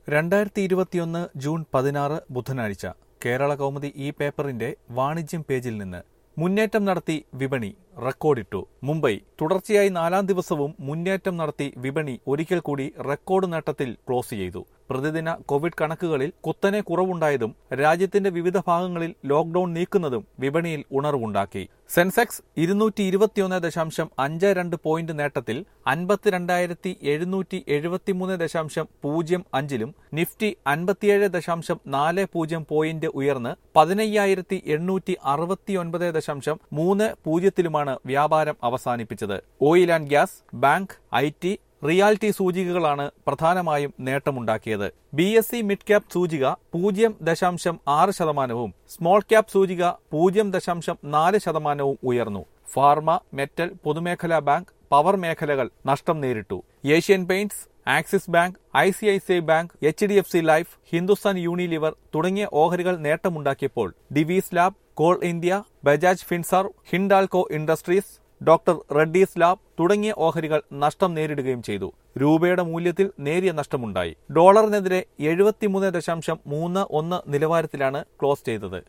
രണ്ടായിരത്തി ഇരുപത്തിയൊന്ന് ജൂൺ പതിനാറ് ബുധനാഴ്ച കേരള കൗമുദി ഈ പേപ്പറിന്റെ വാണിജ്യം പേജിൽ നിന്ന് മുന്നേറ്റം നടത്തി വിപണി റെക്കോർഡിട്ടു മുംബൈ തുടർച്ചയായി നാലാം ദിവസവും മുന്നേറ്റം നടത്തി വിപണി ഒരിക്കൽ കൂടി റെക്കോർഡ് നേട്ടത്തിൽ ക്ലോസ് ചെയ്തു പ്രതിദിന കോവിഡ് കണക്കുകളിൽ കുത്തനെ കുറവുണ്ടായതും രാജ്യത്തിന്റെ വിവിധ ഭാഗങ്ങളിൽ ലോക്ഡൌൺ നീക്കുന്നതും വിപണിയിൽ ഉണർവുണ്ടാക്കി സെൻസെക്സ് ഇരുന്നൂറ്റി ഇരുപത്തിയൊന്ന് ദശാംശം അഞ്ച് രണ്ട് പോയിന്റ് നേട്ടത്തിൽ അൻപത്തിരണ്ടായിരത്തി എഴുന്നൂറ്റി എഴുപത്തിമൂന്ന് ദശാംശം പൂജ്യം അഞ്ചിലും നിഫ്റ്റി അൻപത്തിയേഴ് ദശാംശം നാല് പൂജ്യം പോയിന്റ് ഉയർന്ന് പതിനയ്യായിരത്തി എണ്ണൂറ്റി അറുപത്തിയൊൻപത് ദശാംശം മൂന്ന് പൂജ്യത്തിലുമാണ് വ്യാപാരം അവസാനിപ്പിച്ചത് oil and gas bank I T reality സൂചികകളാണ് പ്രധാനമായും നേട്ടമുണ്ടാക്കിയത് B S C mid cap സൂചിക പൂജ്യം ദശാംശം ആറ് ശതമാനവും സ്മോൾ ക്യാപ് സൂചിക പൂജ്യം ദശാംശം നാല് ശതമാനവും ഉയർന്നു ഫാർമ മെറ്റൽ പൊതുമേഖലാ ബാങ്ക് പവർ മേഖലകൾ നഷ്ടം നേരിട്ടു Asian paints Axis bank I C I C I bank H D F C life Hindustan Unilever തുടങ്ങിയ ഓഹരികൾ നേട്ടമുണ്ടാക്കിയപ്പോൾ Divi's lab coal India Bajaj Finserv Hindalco industries doctor Reddy's lab തുടങ്ങിയ ഓഹരികൾ നഷ്ടം നേരിടുകയും ചെയ്തു രൂപയുടെ മൂല്യത്തിൽ നേരിയ നഷ്ടമുണ്ടായി ഡോളറിനെതിരെ എഴുപത്തിമൂന്ന് ദശാംശം മൂന്ന് ഒന്ന് നിലവാരത്തിലാണ് ക്ലോസ് ചെയ്തത്